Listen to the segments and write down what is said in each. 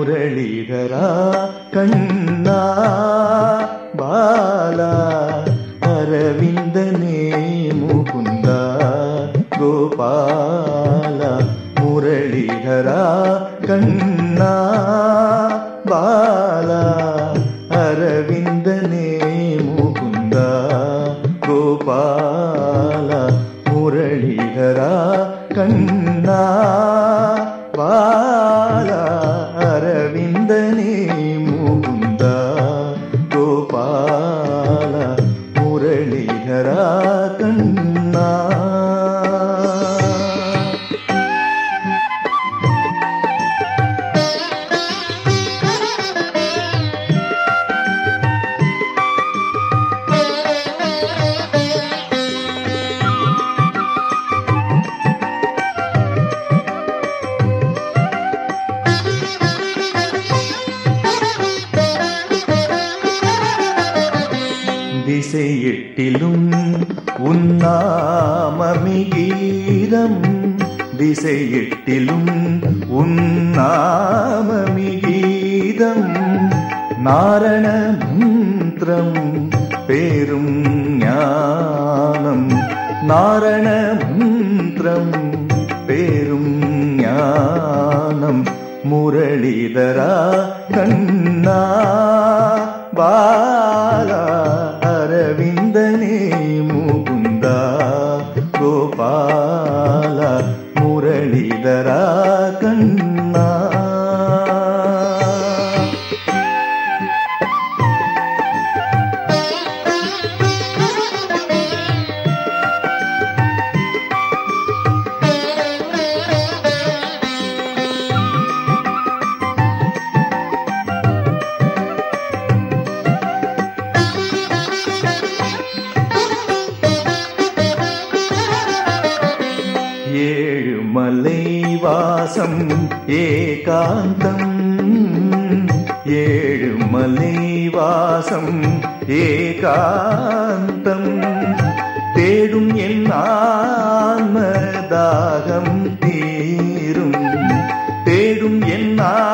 முரளிதரா கண்ணா பாலா அரவிந்தனே முகுந்தா கோபால முரளிதரா கண்ணா பாலா அரவிந்தனே முகுந்தா கோபால முரளிதரா கண்ணா பால அரவிந்தனே முகுந்தா கோபால முரளிதரா கண்ணா திசை எட்டிலும் உன்னாமமிகீதம் திசை எட்டிலும் உன்னாமமிகீதம் நாரண மந்திரம் பேரும் ஞானம் நாரண மந்திரம் பேரும் ஞானம் முரளிதரா கண்ணா பாலா அரவிந்தனே முகுந்தா கோபால முரளிதரா கண்ணா ஏழு மலை வாசம் ஏகாந்தம் ஏழு மலை வாசம் ஏகாந்தம் தேடும் என் ஆன்மதாகம் தீரும் தேடும் என்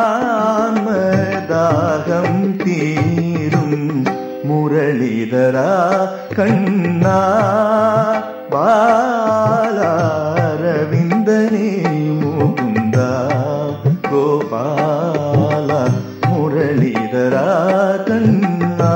ஆன்மதாகம் தீரும் முரளிதரா கண்ணா பாலாரவிந்தனே முகுந்தா கோபால முரளிதரா கண்ணா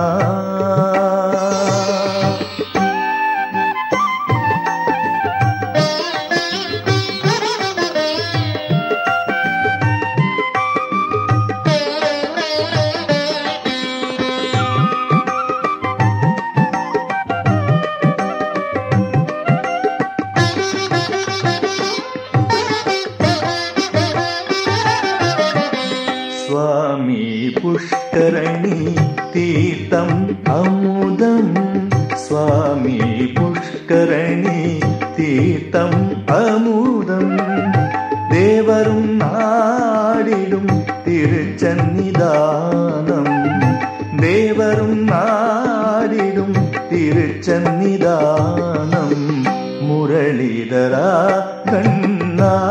சுவாமி புஷ்கரணி தீர்த்தம் அமுதம் சுவாமி புஷ்கரணி தீர்த்தம் அமுதம் தேவரும் நாடிடும் திருச்சன்னிதானம் தேவரும் நாடிடும் திருச்சன்னிதானம் முரளிதரா கண்ணா